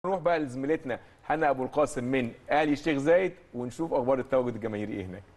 نروح بقى لزميلتنا هنا ابو القاسم من اهلي الشيخ زايد ونشوف اخبار التواجد الجماهيري ايه هناك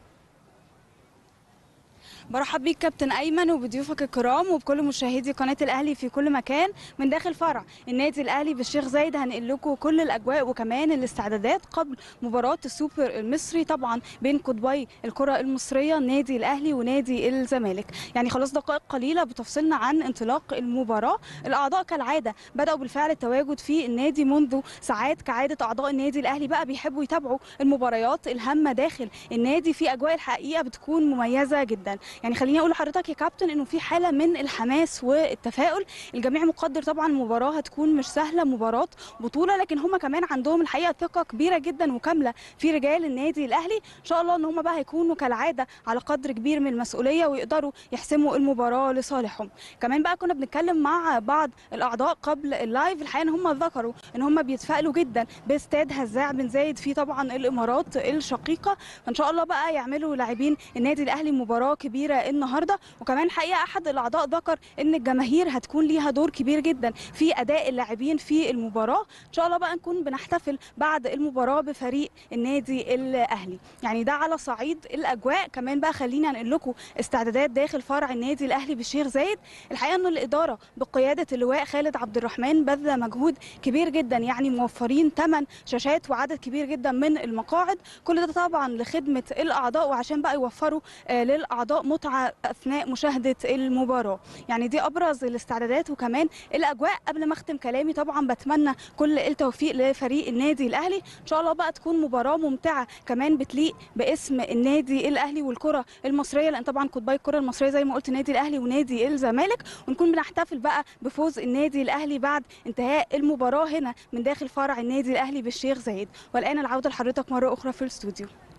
برحب بيك كابتن ايمن وبضيوفك الكرام وبكل مشاهدي قناه الاهلي في كل مكان من داخل فرع النادي الاهلي بالشيخ زايد هنقل لكم كل الاجواء وكمان الاستعدادات قبل مباراه السوبر المصري طبعا بين قطبي الكره المصريه النادي الاهلي ونادي الزمالك يعني خلاص دقائق قليله بتفصلنا عن انطلاق المباراه الاعضاء كالعاده بداوا بالفعل التواجد في النادي منذ ساعات كعاده اعضاء النادي الاهلي بقى بيحبوا يتابعوا المباريات الهامه داخل النادي في اجواء الحقيقه بتكون مميزه جدا يعني خليني اقول لحضرتك يا كابتن انه في حاله من الحماس والتفاؤل الجميع مقدر طبعا المباراه هتكون مش سهله مباراه بطوله لكن هم كمان عندهم الحقيقه ثقه كبيره جدا وكامله في رجال النادي الاهلي ان شاء الله ان هم بقى هيكونوا كالعاده على قدر كبير من المسؤوليه ويقدروا يحسموا المباراه لصالحهم كمان بقى كنا بنتكلم مع بعض الاعضاء قبل اللايف الحقيقه ان هم ذكروا ان هم بيتفائلوا جدا باستاد هزاع بن زايد في طبعا الامارات الشقيقه فان شاء الله بقى يعملوا لاعبين النادي الاهلي مباراه كبيره النهارده وكمان الحقيقه احد الاعضاء ذكر ان الجماهير هتكون ليها دور كبير جدا في اداء اللاعبين في المباراه ان شاء الله بقى نكون بنحتفل بعد المباراه بفريق النادي الاهلي يعني ده على صعيد الاجواء كمان بقى خلينا نقول لكم استعدادات داخل فرع النادي الاهلي بالشيخ زايد الحقيقه ان الاداره بقياده اللواء خالد عبد الرحمن بذل مجهود كبير جدا يعني موفرين 8 شاشات وعدد كبير جدا من المقاعد كل ده طبعا لخدمه الاعضاء وعشان بقى يوفروا آه للاعضاء متعه اثناء مشاهده المباراه يعني دي ابرز الاستعدادات وكمان الاجواء قبل ما اختم كلامي طبعا بتمنى كل التوفيق لفريق النادي الاهلي ان شاء الله بقى تكون مباراه ممتعه كمان بتليق باسم النادي الاهلي والكره المصريه لان طبعا قطبي الكره المصريه زي ما قلت النادي الاهلي ونادي الزمالك ونكون بنحتفل بقى بفوز النادي الاهلي بعد انتهاء المباراه هنا من داخل فرع النادي الاهلي بالشيخ زايد والان العوده لحضرتك مره اخرى في الاستوديو